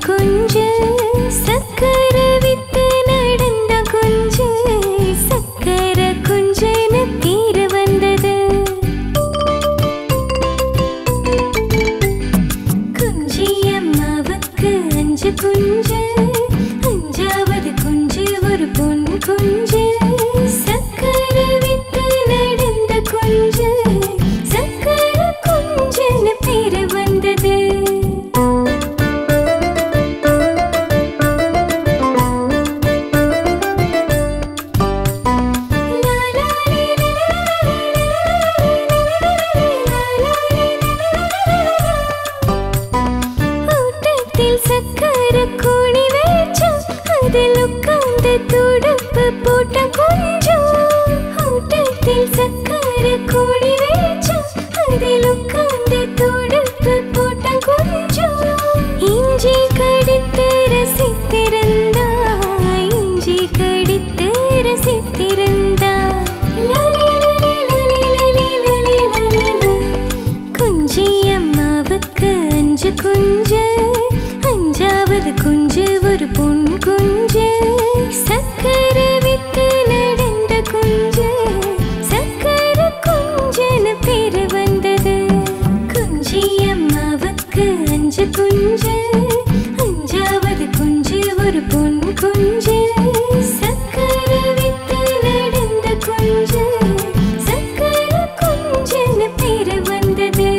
குஞ்சு சக்கர வித்து நடந்த குஞ்சு சக்கர குஞ்சுன்னு பேரு வந்தது குஞ்சி அம்மாவுக்கு அஞ்சு குஞ்சு அஞ்சாவது குஞ்சு ஒரு பொன் குஞ்சு சக்கர வித்து நடந்த குஞ்சு சக்கர குஞ்சுன்னு பேரு வந்தது ஊட்டத்தில் சக்கர கூணி வச்சோம் அதில் உட்கார்ந்து துடுப்பு போட்ட கொஞ்சம் ஊட்டத்தில் சக்கர கூணி வச்சோம் அதில் உட்கார்ந்து துடுப்பு போட்ட கொஞ்சம் இஞ்சி கடித்து ரசித்திருந்தா இஞ்சி கடித்து ரசித்திருந்தா லாலி லாலி லாலி லாலி லாலி லாலி லா. குஞ்சி அம்மாவுக்கு அஞ்சு குஞ்சு அஞ்சாவது குஞ்சு ஒரு பொன் குஞ்சு சக்கர வித்து நடந்த குஞ்சு சக்கர குஞ்சுன்னு பேரு வந்தது குஞ்சி அம்மாவுக்கு அஞ்சு குஞ்சு அஞ்சாவது குஞ்சு ஒரு பொன் குஞ்சு சக்கர வித்து நடந்த குஞ்சு சக்கர குஞ்சுன்னு பேரு வந்தது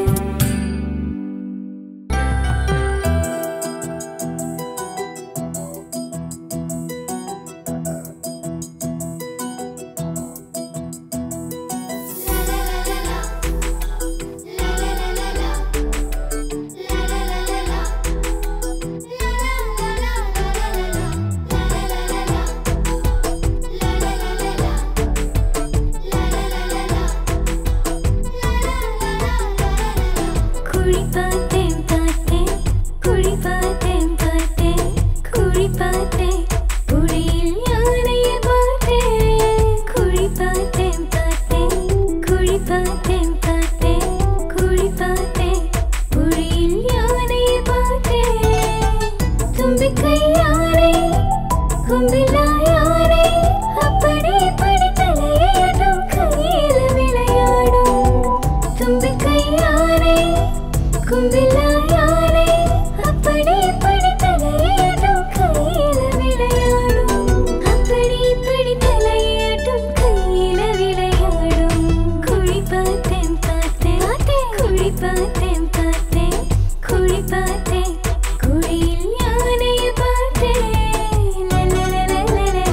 குழி பார்த்தேன் பார்த்தேன் குழி பார்த்தேன் பார்த்தேன் குழி பார்த்தேன் குழியில் யானையை பார்த்தேன் குழி பார்த்தேன் பார்த்தேன் குழி பார்த்தேன் பார்த்தேன் குழி பார்த்தேன் குழியில் யானையை பார்த்தேன் தும்பிக்கை யானை கும்பிலா யானை அப்படி இப்படி தலையாடும் கையில விளையாடும் தும்பிக்கை யானை கும்பிலா யானை அப்படி இப்படி தலையாடும் கையில விளையாடும் அப்படி இப்படி தலையாடும் கையில விளையாடும் குழி பார்த்தேன் பார்த்தேன் குழி பார்த்தேன் பார்த்தேன் குழி பார்த்தேன் குழியில் யானையை பார்த்தேன் லலலலலலலா.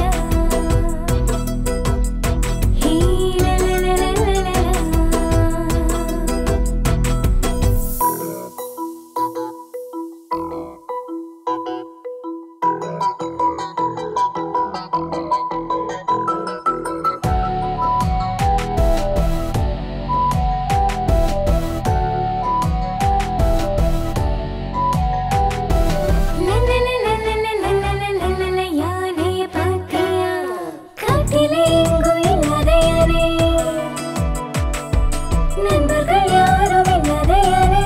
ஹே லலலலலலலா. லலலலலலலலலலல, யானையை பார்த்தியா? காட்டிலே எங்கும் இல்லாத யானை. நண்பர்கள் யாரும் இல்லாத யானை.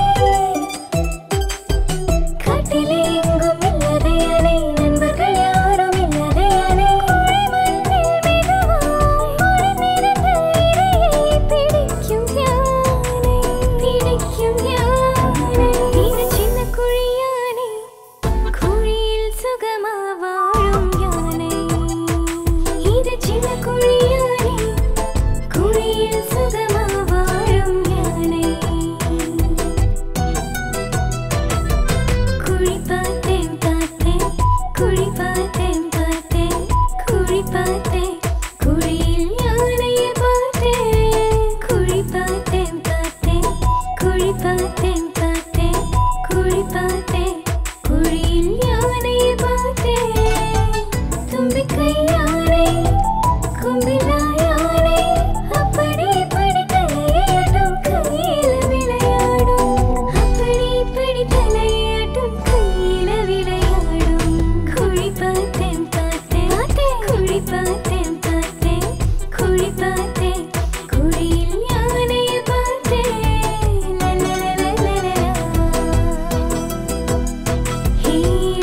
காட்டிலே எங்கும் இல்லாத யானை. நண்பர்கள் யாரும் இல்லாத யானை. கோழை மண்ணில் மெதுவாய் ஒளிந்திருந்த இரையை பிடிக்கும் யானை. பிடிக்கும் யானை. இது சின்ன குழி யானை குழியில் சுகமா வாழும் யானை இது சின்ன குழி யானை குழியில் சுகமா வாழும் யானை குழி பார்த்தேன் பார்த்தேன் குழி பார்த்தேன் பார்த்தேன் குழி பார்த்தேன் குழியில் யானையை பார்த்தேன் குழி பார்த்தேன் பார்த்தேன் குழி பார்த்தேன் பார்த்தேன் குழி பார்த்தேன் குழியில் யானையை பார்த்தேன் தும்பிக்கை யானை கும்பிலா யானை அப்படி இப்படி தலையாடும் கையில விளையாடும் அப்படி இப்படி தலையாடும் கையில விளையாடும் குழி பார்த்தேன் பார்த்தேன் குழி பார்த்தேன் பார்த்தேன் குழி பார்த்தேன் குழியில் யானையை பார்த்தேன் லலலலலலா. ஹே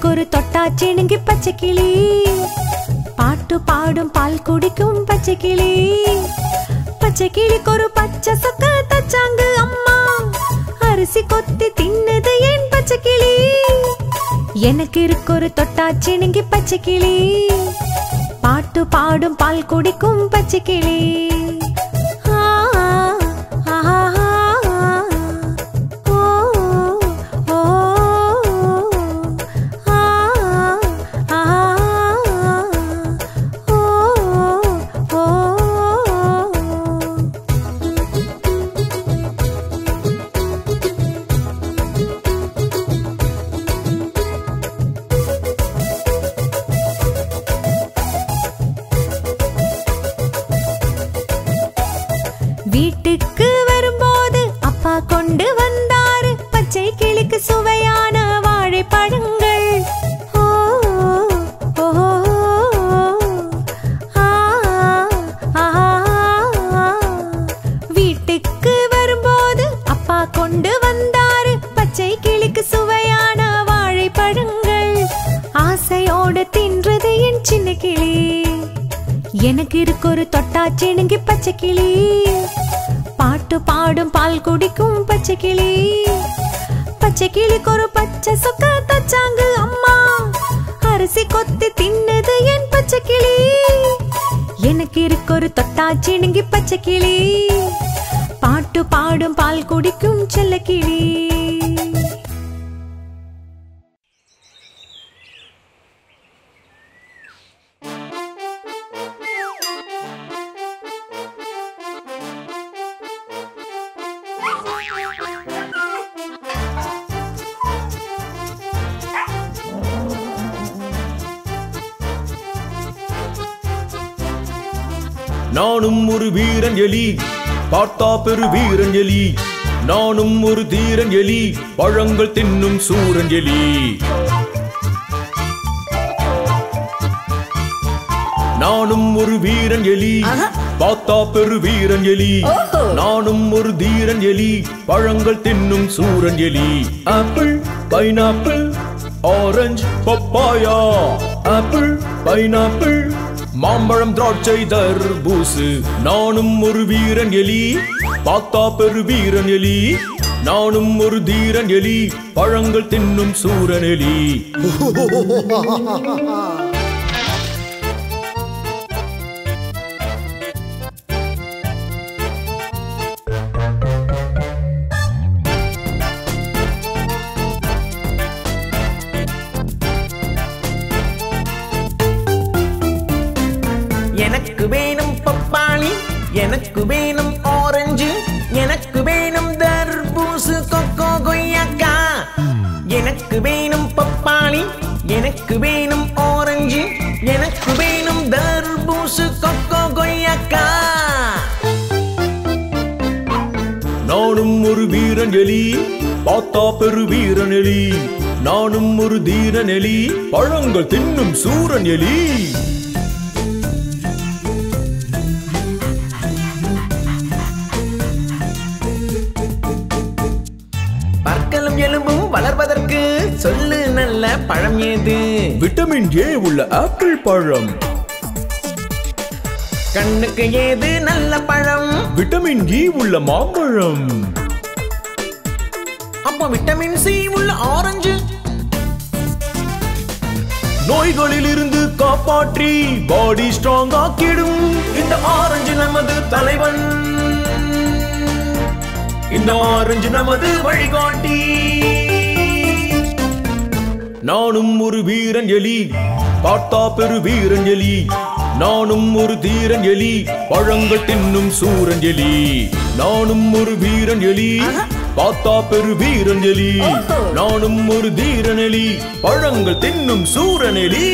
ஒரு தொட்டாச்சிணுங்கி பச்சை கிளி பாட்டு பாடும் பால் குடிக்கும் பச்சை கிளி பச்சை கிளிக்கு ஒரு பச்சை சொக்க தச்சாங்க அம்மா அரிசி கொத்தி தின்னது ஏன் பச்சை கிளி எனக்கு இருக்கு ஒரு தொட்டாச்சிணுங்கி பச்சை கிளி பாட்டு பாடும் பால் குடிக்கும் பச்சை கிளி ஆ, ஆ, ஆ, ஆ, ஓ, ஓ, ஆ, ஆ, ஓ, ஓ. வீட்டுக்கு வரும்போது அப்பா கொண்டு வந்தாரு பச்சை கிளிக்கு சுவையான வாழைப்பழங்கள் ஓ, ஓ, ஆ, ஆ, ஆ. வீட்டுக்கு வரும்போது அப்பா கொண்டு வந்தாரு பச்சை கிளிக்கு சுவையான வாழைப்பழங்கள் ஆசையோடு தின்றது என் சின்ன கிளி எனக்கு இருக்கு ஒரு தொட்டாச்சிணுங்கி பச்சை கிளி பாட்டு பாடும் பால் குடிக்கும் பச்சை கிளி பச்சை கிளிக்கு ஒரு பச்சை சொக்க தச்சாங்க அம்மா அரிசி கொத்தி தின்னது என் பச்சை கிளி எனக்கு இருக்கு ஒரு தொட்டாச்சிணுங்கி பச்சை கிளி பாட்டு பாடும் பால் குடிக்கும் செல்ல கிளி நானும் ஒரு வீரன் எலி பார்த்தா பெரு வீரன் எலி நானும் ஒரு தீரன் எலி பழங்கள் தின்னும் சூரன் எலி நானும் ஒரு வீரன் எலி பார்த்தா பெரு வீரன் எலி நானும் ஒரு தீரன் எலி பழங்கள் தின்னும் சூரன் எலி apple pineapple orange papaya apple pineapple மாம்பழம் திராட்சை தர்பூசு நானும் ஒரு வீரன் எலி பார்த்தா பெரு வீரன் எலி நானும் ஒரு தீரன் எலி பழங்கள் தின்னும் சூரன் எலி எனக்கு வேணும் பப்பாளி எனக்கு வேணும் ஆரஞ்சு எனக்கு வேணும் தர்பூசு கொக்கோ கொய்யாக்கா எனக்கு வேணும் பப்பாளி எனக்கு வேணும் ஆரஞ்சு எனக்கு வேணும் தர்பூசு கொக்கோ கொய்யாக்கா நானும் ஒரு வீரன் எலி பார்த்தா பெரு வீரன் எலி நானும் ஒரு தீரன் எலி பழங்கள் தின்னும் சூரன் எலி பற்களும் எலும்பும் வளர்வதற்கு சொல்லு நல்ல பழம் ஏது விட்டமின் ஏ உள்ள ஆப்பிள் பழம் கண்ணுக்கு ஏது நல்ல பழம் விட்டமின் இ உள்ள மாம்பழம் அப்போ விட்டமின் சி உள்ள ஆரஞ்சு நோய்களில் இருந்து காப்பாற்றி பாடி ஸ்ட்ராங் ஆக்கிடும் இந்த ஆரஞ்சு நமது தலைவன் இந்த ஆரஞ்சு நமது வழிகாட்டி நானும் ஒரு வீரன் எலி பார்த்தா பெரு வீரன் எலி நானும் ஒரு தீரன் எலி பழங்கள் தின்னும் சூரன் எலி நானும் ஒரு வீரன் எலி பார்த்தா பெரு வீரன் எலி நானும் ஒரு தீரன் எலி பழங்கள் தின்னும் சூரன் எலி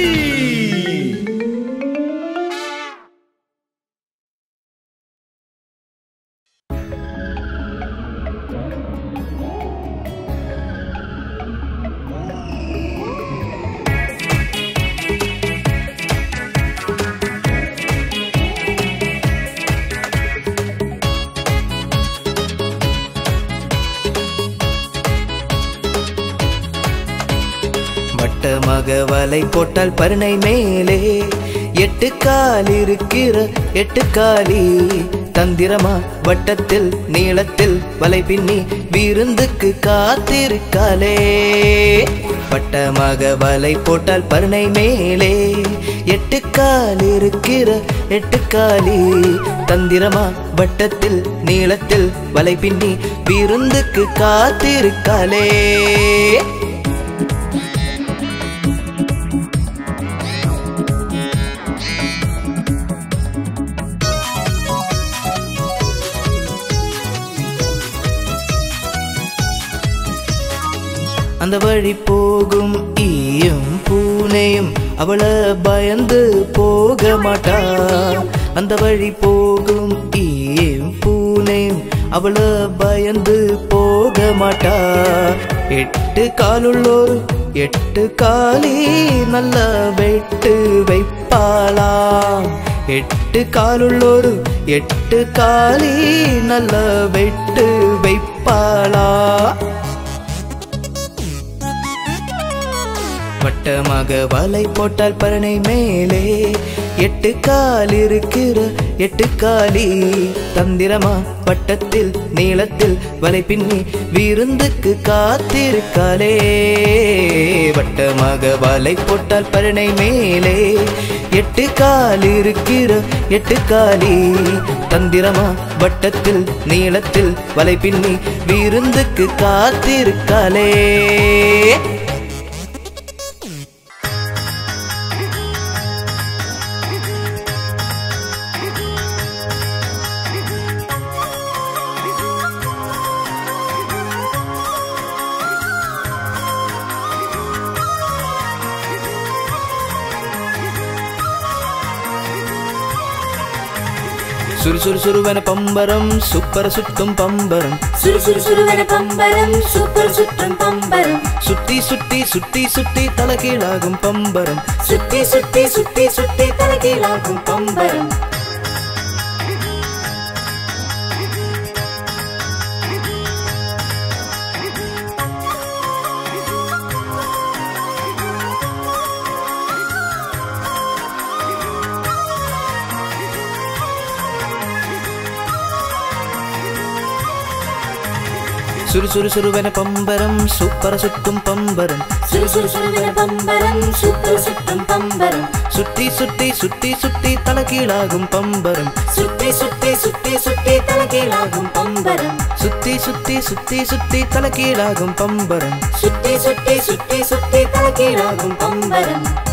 வட்டமாக வட்டமாக வலை போட்டால் பருணை மேலே எட்டு கால் இருக்கிற எட்டு காலி தந்திரமா வட்டத்தில் நீளத்தில் வலை பின்னி விருந்துக்கு காத்திருக்காலே வட்டமாக வலை போட்டால் பருணை மேலே எட்டு கால் இருக்கிற எட்டு காலி தந்திரமா வட்டத்தில் நீளத்தில் வலை பின்னி விருந்துக்கு காத்திருக்காலே அந்த வழி போகும் ஈயும் பூனையும் அவளை பயந்து போக மாட்டா அந்த வழி போகும் ஈயும் பூனையும் அவளை பயந்து போக மாட்டா எட்டு காலுள்ளோர் எட்டு காலி நல்ல வெட்டு வைப்பாளாம் எட்டு காலுள்ளோரு எட்டு காலி நல்ல வெட்டு வைப்பாளா வட்டமாக வலை போட்டால் பரணை மேலே எட்டு கால் இருக்கிற எட்டு காலி தந்திரமா வட்டத்தில் நீளத்தில் வலை பின்னி விருந்துக்கு காத்திருக்காலே வட்டமாக வலை போட்டால் பரணை மேலே எட்டு கால் இருக்கிற எட்டு காலி தந்திரமா வட்டத்தில் நீளத்தில் வலை பின்னி விருந்துக்கு காத்திருக்காலே சுறு சுறு சுருவன பம்பரம் சுப்பர சுட்டும் பம்பரம் சுறு சுறு சுறுவன பம்பரம் சூப்பர் சுற்றும் பம்பரம் சுத்தி சுத்தி சுத்தி சுத்தி தலகீழாகும் பம்பரம் சுத்தி சுத்தி சுத்தி சுத்தி தலைகீழாகும் பம்பரம் சுறு சுறு சுருவன பம்பரம் சுப்பர சுட்டும் பம்பரம் சுறு சுறு சுறுவன பம்பரம் சூப்பர் சுற்றும் பம்பரம் சுத்தி சுத்தி சுத்தி சுத்தி தலகீழாகும் பம்பரம் சுத்தி சுத்தி சுத்தி சுத்தி தலைகீழாகும் பம்பரம் சுத்தி சுத்தி சுத்தி சுத்தி தலகீழாகும் பம்பரம் சுத்தி சுத்தி சுத்தி சுத்தி தலைகீழாகும் பம்பரம்